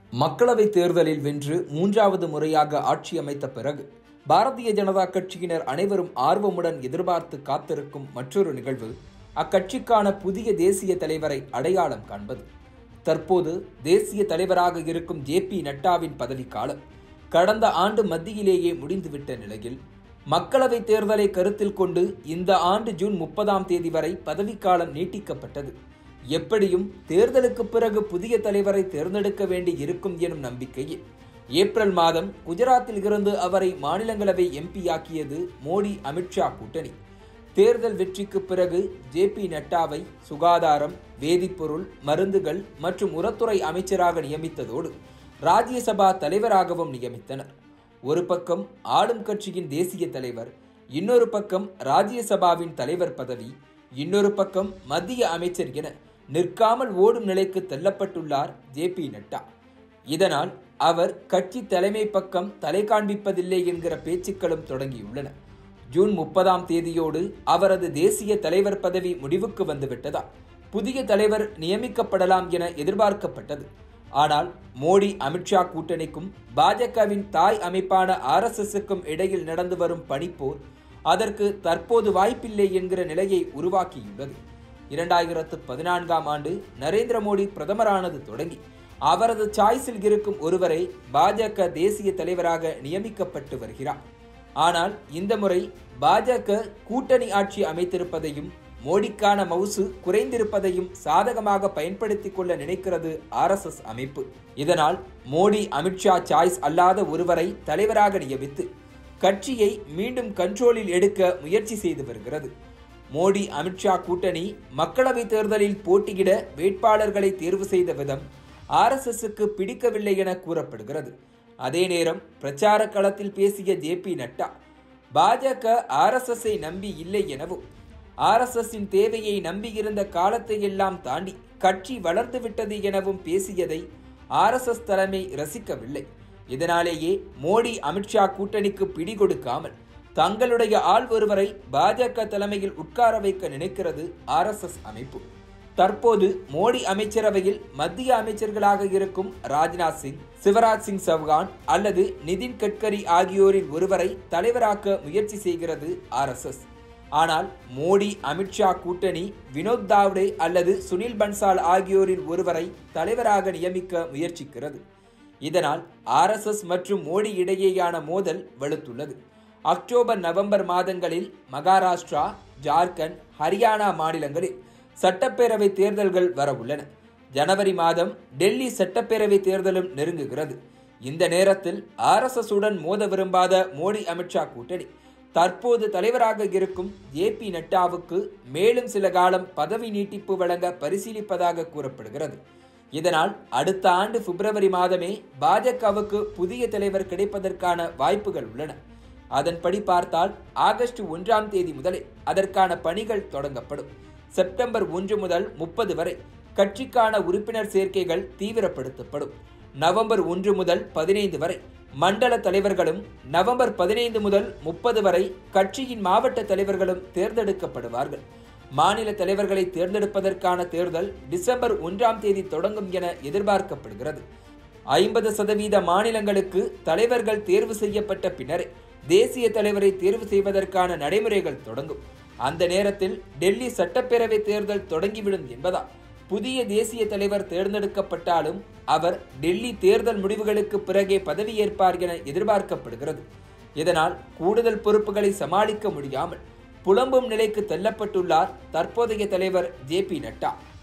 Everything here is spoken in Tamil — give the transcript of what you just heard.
மக்களவைத் தேர்தலில் வென்று மூன்றாவது முறையாக ஆட்சி அமைத்த பிறகு பாரதிய ஜனதா கட்சியினர் அனைவரும் ஆர்வமுடன் எதிர்பார்த்து காத்திருக்கும் மற்றொரு நிகழ்வு அக்கட்சிக்கான புதிய தேசிய தலைவரை அடையாளம் காண்பது தற்போது தேசிய தலைவராக இருக்கும் ஜே பி நட்டாவின் பதவிக்காலம் கடந்த ஆண்டு மத்தியிலேயே முடிந்துவிட்ட நிலையில் மக்களவைத் தேர்தலை கருத்தில் கொண்டு இந்த ஆண்டு ஜூன் முப்பதாம் தேதி வரை பதவிக்காலம் நீட்டிக்கப்பட்டது எப்படியும் தேர்தலுக்கு பிறகு புதிய தலைவரை தேர்ந்தெடுக்க வேண்டி இருக்கும் எனும் நம்பிக்கையில் ஏப்ரல் மாதம் குஜராத்தில் இருந்து அவரை மாநிலங்களவை எம்பியாக்கியது மோடி அமித்ஷா கூட்டணி தேர்தல் வெற்றிக்கு பிறகு ஜே பி நட்டாவை சுகாதாரம் வேதிப்பொருள் மருந்துகள் மற்றும் உரத்துறை அமைச்சராக நியமித்ததோடு ராஜ்யசபா தலைவராகவும் நியமித்தனர் ஒரு பக்கம் ஆளும் கட்சியின் தேசிய தலைவர் இன்னொரு பக்கம் ராஜ்யசபாவின் தலைவர் பதவி இன்னொரு பக்கம் மத்திய அமைச்சர் என நிற்காமல் ஓடும் நிலைக்கு தள்ளப்பட்டுள்ளார் ஜே பி நட்டா இதனால் அவர் கட்சி தலைமை பக்கம் தலை காண்பிப்பதில்லை என்கிற பேச்சுக்களும் தொடங்கியுள்ளன ஜூன் முப்பதாம் தேதியோடு அவரது தேசிய தலைவர் பதவி முடிவுக்கு வந்துவிட்டதா புதிய தலைவர் நியமிக்கப்படலாம் என எதிர்பார்க்கப்பட்டது ஆனால் மோடி அமித்ஷா கூட்டணிக்கும் பாஜகவின் தாய் அமைப்பான ஆர்எஸ்எஸ்க்கும் இடையில் நடந்து வரும் பனிப்போர் அதற்கு தற்போது வாய்ப்பில்லை என்கிற நிலையை உருவாக்கியுள்ளது இரண்டாயிரத்து பதினான்காம் ஆண்டு நரேந்திர மோடி பிரதமரானது தொடங்கி அவரது சாய்ஸில் இருக்கும் ஒருவரை பாஜக தேசிய தலைவராக நியமிக்கப்பட்டு வருகிறார் ஆனால் இந்த முறை பாஜக கூட்டணி ஆட்சி அமைத்திருப்பதையும் மோடிக்கான மவுசு குறைந்திருப்பதையும் சாதகமாக பயன்படுத்திக் கொள்ள நினைக்கிறது ஆர்எஸ்எஸ் அமைப்பு இதனால் மோடி அமித்ஷா சாய்ஸ் அல்லாத ஒருவரை தலைவராக நியமித்து கட்சியை மீண்டும் கண்ட்ரோலில் எடுக்க முயற்சி செய்து வருகிறது மோடி அமித்ஷா கூட்டணி மக்களவைத் தேர்தலில் போட்டியிட வேட்பாளர்களை தேர்வு செய்த விதம் ஆர்எஸ்எஸ்க்கு பிடிக்கவில்லை என கூறப்படுகிறது அதே நேரம் பிரச்சார களத்தில் பேசிய ஜே பி நட்டா பாஜக ஆர்எஸ்எஸ்ஸை நம்பி இல்லை எனவும் ஆர்எஸ்எஸ்ஸின் தேவையை நம்பியிருந்த காலத்தை எல்லாம் தாண்டி கட்சி வளர்ந்துவிட்டது எனவும் பேசியதை ஆர்எஸ்எஸ் தலைமை ரசிக்கவில்லை இதனாலேயே மோடி அமித்ஷா கூட்டணிக்கு பிடி கொடுக்காமல் தங்களுடைய ஆள் ஒருவரை பாஜக தலைமையில் உட்கார வைக்க நினைக்கிறது ஆர்எஸ்எஸ் அமைப்பு தற்போது மோடி அமைச்சரவையில் மத்திய அமைச்சர்களாக இருக்கும் ராஜ்நாத் சிங் சிவராஜ் சிங் சௌகான் அல்லது நிதின் கட்கரி ஆகியோரில் ஒருவரை தலைவராக்க முயற்சி செய்கிறது ஆர்எஸ்எஸ் ஆனால் மோடி அமித்ஷா கூட்டணி வினோத் தாவ்டே அல்லது சுனில் பன்சால் ஆகியோரில் ஒருவரை தலைவராக நியமிக்க முயற்சிக்கிறது இதனால் ஆர்எஸ்எஸ் மற்றும் மோடி இடையேயான மோதல் வலுத்துள்ளது அக்டோபர் நவம்பர் மாதங்களில் மகாராஷ்டிரா ஜார்க்கண்ட் ஹரியானா மாநிலங்களில் சட்டப்பேரவை தேர்தல்கள் வரவுள்ளன ஜனவரி மாதம் டெல்லி சட்டப்பேரவை தேர்தலும் நெருங்குகிறது இந்த நேரத்தில் ஆர்எஸ்எஸ் உடன் மோத விரும்பாத மோடி அமித்ஷா கூட்டணி தற்போது தலைவராக இருக்கும் ஜே பி நட்டாவுக்கு மேலும் சில காலம் பதவி நீட்டிப்பு வழங்க பரிசீலிப்பதாக கூறப்படுகிறது இதனால் அடுத்த ஆண்டு பிப்ரவரி மாதமே பாஜகவுக்கு புதிய தலைவர் கிடைப்பதற்கான வாய்ப்புகள் உள்ளன அதன்படி பார்த்தால் ஆகஸ்ட் ஒன்றாம் தேதி முதலே அதற்கான பணிகள் தொடங்கப்படும் செப்டம்பர் ஒன்று முதல் முப்பது வரை கட்சிக்கான உறுப்பினர் சேர்க்கைகள் தீவிரப்படுத்தப்படும் நவம்பர் ஒன்று முதல் பதினைந்து வரை மண்டல தலைவர்களும் நவம்பர் பதினைந்து முதல் முப்பது வரை கட்சியின் மாவட்ட தலைவர்களும் தேர்ந்தெடுக்கப்படுவார்கள் மாநில தலைவர்களை தேர்ந்தெடுப்பதற்கான தேர்தல் டிசம்பர் ஒன்றாம் தேதி தொடங்கும் என எதிர்பார்க்கப்படுகிறது ஐம்பது சதவீத மாநிலங்களுக்கு தலைவர்கள் தேர்வு செய்யப்பட்ட பின்னரே தேசிய தலைவரை தேர்வு செய்வதற்கான நடைமுறைகள் தொடங்கும் அந்த நேரத்தில் டெல்லி சட்டப்பேரவை தேர்தல் தொடங்கிவிடும் என்பதால் புதிய தேசிய தலைவர் தேர்ந்தெடுக்கப்பட்டாலும் அவர் டெல்லி தேர்தல் முடிவுகளுக்கு பிறகே பதவியேற்பார் என எதிர்பார்க்கப்படுகிறது இதனால் கூடுதல் பொறுப்புகளை சமாளிக்க முடியாமல் புலம்பும் நிலைக்கு தள்ளப்பட்டுள்ளார் தற்போதைய தலைவர் ஜே பி நட்டா